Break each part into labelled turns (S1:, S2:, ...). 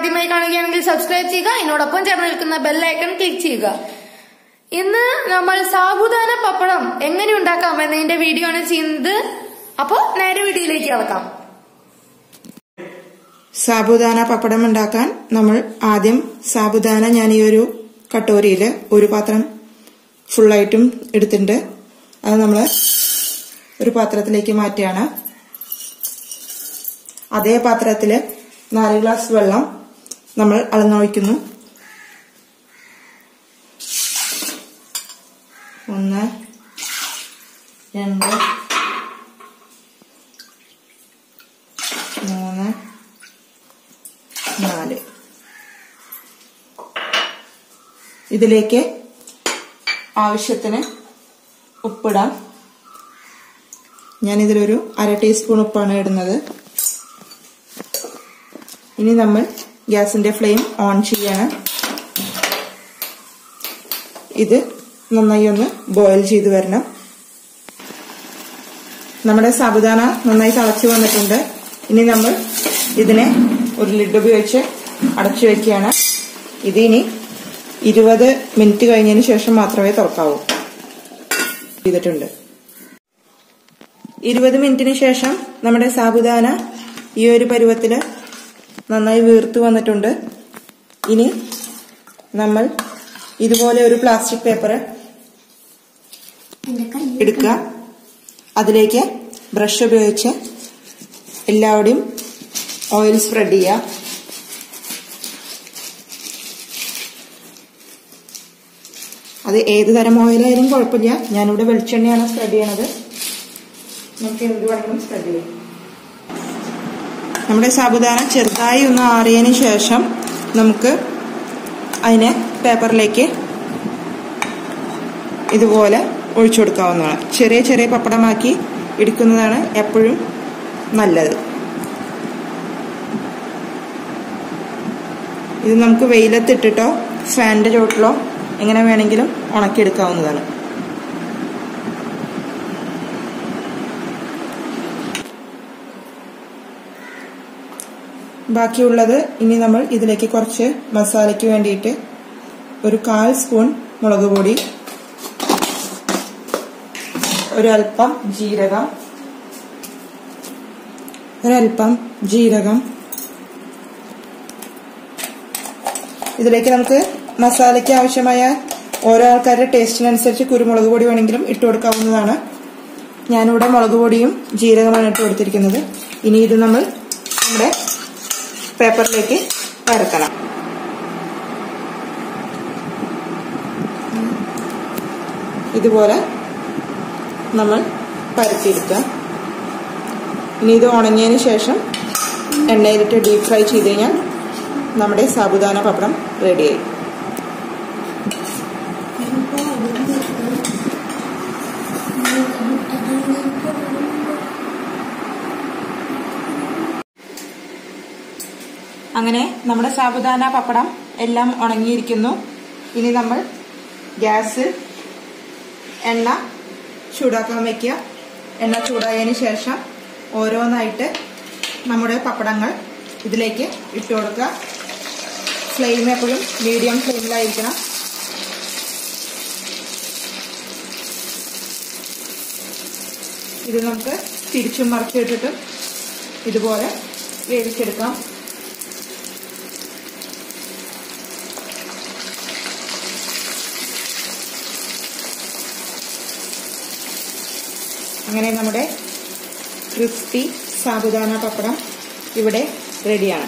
S1: ആദ്യമായി കാണുകയാണെങ്കിൽ സബ്സ്ക്രൈബ് ചെയ്യുക ഇതിനോടൊപ്പം ചേർന്ന് നിൽക്കുന്ന ബെല്ലൈക്കൺ ക്ലിക്ക് ചെയ്യുക ഇന്ന് നമ്മൾ സാബുദാന പപ്പടം എങ്ങനെ ഉണ്ടാക്കാം എന്നതിന്റെ വീഡിയോ ആണ് ചെയ്യുന്നത് അപ്പോ നേരെ വീഡിയോയിലേക്ക് കിടക്കാം
S2: സാബുദാന പപ്പടം ഉണ്ടാക്കാൻ നമ്മൾ ആദ്യം സാബുദാന ഞാൻ ഈ ഒരു കട്ടോരിയിൽ ഒരു പാത്രം ഫുള്ളായിട്ടും എടുത്തിട്ടുണ്ട് അത് നമ്മൾ ഒരു പാത്രത്തിലേക്ക് മാറ്റുകയാണ് അതേ പാത്രത്തിൽ നാല് ഗ്ലാസ് വെള്ളം നമ്മൾ അളന്നൊഴിക്കുന്നു ഒന്ന് രണ്ട് മൂന്ന് നാല് ഇതിലേക്ക് ആവശ്യത്തിന് ഉപ്പിടാം ഞാനിതിലൊരു അര ടീസ്പൂൺ ഉപ്പാണ് ഇടുന്നത് ഇനി നമ്മൾ ഗ്യാസിന്റെ ഫ്ലെയിം ഓൺ ചെയ്യണം ഇത് നന്നായി ഒന്ന് ബോയിൽ ചെയ്ത് വരണം നമ്മുടെ സാബുദാന നന്നായി തിളച്ചു വന്നിട്ടുണ്ട് ഇനി നമ്മൾ ഇതിനെ ഒരു ലിഡ് ഉപയോഗിച്ച് അടച്ചു വെക്കുകയാണ് ഇതിനി ഇരുപത് മിനിറ്റ് കഴിഞ്ഞതിന് ശേഷം മാത്രമേ തുറക്കാവൂ ചെയ്തിട്ടുണ്ട് ഇരുപത് മിനിറ്റിന് ശേഷം നമ്മുടെ സാബുദാന ഈ ഒരു പരുവത്തില് നന്നായി വീർത്തു വന്നിട്ടുണ്ട് ഇനി നമ്മൾ ഇതുപോലെ ഒരു പ്ലാസ്റ്റിക് പേപ്പർ എടുക്കുക അതിലേക്ക് ബ്രഷ് ഉപയോഗിച്ച് എല്ലാവിടെയും ഓയിൽ സ്പ്രെഡ് ചെയ്യുക അത് ഏത് തരം ഓയിലായാലും കുഴപ്പമില്ല ഞാനിവിടെ വെളിച്ചെണ്ണയാണ് സ്പ്രെഡ് ചെയ്യണത് നമുക്ക് എന്ത് വേണമെങ്കിലും സ്പ്രെഡ് ചെയ്യാം നമ്മുടെ സാബുദാന ചെറുതായി ഒന്ന് ആറിയതിന് ശേഷം നമുക്ക് അതിനെ പേപ്പറിലേക്ക് ഇതുപോലെ ഒഴിച്ചു കൊടുക്കാവുന്നതാണ് ചെറിയ ചെറിയ പപ്പടമാക്കി എടുക്കുന്നതാണ് എപ്പോഴും നല്ലത് ഇത് നമുക്ക് വെയിലത്തിട്ടിട്ടോ ഫാനിന്റെ ചോട്ടിലോ എങ്ങനെ വേണമെങ്കിലും ഉണക്കിയെടുക്കാവുന്നതാണ് ബാക്കിയുള്ളത് ഇനി നമ്മൾ ഇതിലേക്ക് കുറച്ച് മസാലയ്ക്ക് വേണ്ടിയിട്ട് ഒരു കാൽ സ്പൂൺ മുളക് പൊടി ഒരൽപ്പം ജീരകം ഒരൽപ്പം ജീരകം ഇതിലേക്ക് നമുക്ക് മസാലയ്ക്ക് ആവശ്യമായ ഓരോ ആൾക്കാരുടെ ടേസ്റ്റിനനുസരിച്ച് കുരുമുളക് പൊടി വേണമെങ്കിലും ഇട്ട് കൊടുക്കാവുന്നതാണ് ഞാനിവിടെ മുളക് പൊടിയും ജീരകമാണ് ഇട്ട് കൊടുത്തിരിക്കുന്നത് ഇനി ഇത് നമ്മൾ നമ്മുടെ പേപ്പറിലേക്ക് പരത്തണം ഇതുപോലെ നമ്മൾ പരത്തിയെടുക്കുക ഇനി ഇത് ഉണങ്ങിയതിന് ശേഷം എണ്ണയിലിട്ട് ഡീപ് ഫ്രൈ ചെയ്ത് കഴിഞ്ഞാൽ നമ്മുടെ സാബുദാന പപ്പടം റെഡിയായി അങ്ങനെ നമ്മുടെ സാബുദാന പപ്പടം എല്ലാം ഉണങ്ങിയിരിക്കുന്നു ഇനി നമ്മൾ ഗ്യാസ് എണ്ണ ചൂടാക്കാൻ വയ്ക്കുക എണ്ണ ചൂടായതിന് ശേഷം ഓരോന്നായിട്ട് നമ്മുടെ പപ്പടങ്ങൾ ഇതിലേക്ക് ഇട്ട് കൊടുക്കുക ഫ്ലെയിം എപ്പോഴും മീഡിയം ഫ്ലെയിമിലായിരിക്കണം ഇത് നമുക്ക് തിരിച്ചും മറച്ചിട്ടിട്ട് ഇതുപോലെ വേവിച്ചെടുക്കാം അങ്ങനെ നമ്മുടെ ക്രിസ്പി സാബുദാന പപ്പടം ഇവിടെ റെഡിയാണ്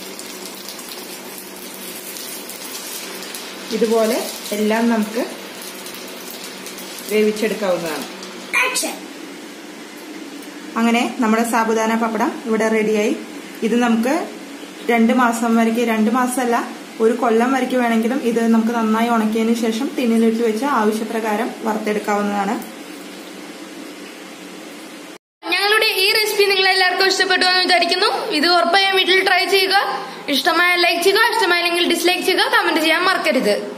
S2: ഇതുപോലെ എല്ലാം നമുക്ക് വേവിച്ചെടുക്കാവുന്നതാണ് അങ്ങനെ നമ്മുടെ സാബുദാന പപ്പടം ഇവിടെ റെഡിയായി ഇത് നമുക്ക് രണ്ട് മാസം വരയ്ക്ക് രണ്ട് മാസമല്ല ഒരു കൊല്ലം വരയ്ക്ക് വേണമെങ്കിലും ഇത് നമുക്ക് നന്നായി ഉണക്കിയതിന് ശേഷം ടിന്നിലിട്ട് വെച്ച് ആവശ്യപ്രകാരം വറുത്തെടുക്കാവുന്നതാണ്
S1: ഞങ്ങളുടെ ഈ റെസിപ്പി നിങ്ങൾ എല്ലാവർക്കും ഇഷ്ടപ്പെട്ടു എന്ന് വിചാരിക്കുന്നു ഇത് ഉറപ്പായും വീട്ടിൽ ട്രൈ ചെയ്യുക ഇഷ്ടമായ ലൈക്ക് ചെയ്യുക ഇഷ്ടമായില്ലെങ്കിൽ ഡിസ്ലൈക്ക് ചെയ്യുക കമന്റ് ചെയ്യാൻ മറക്കരുത്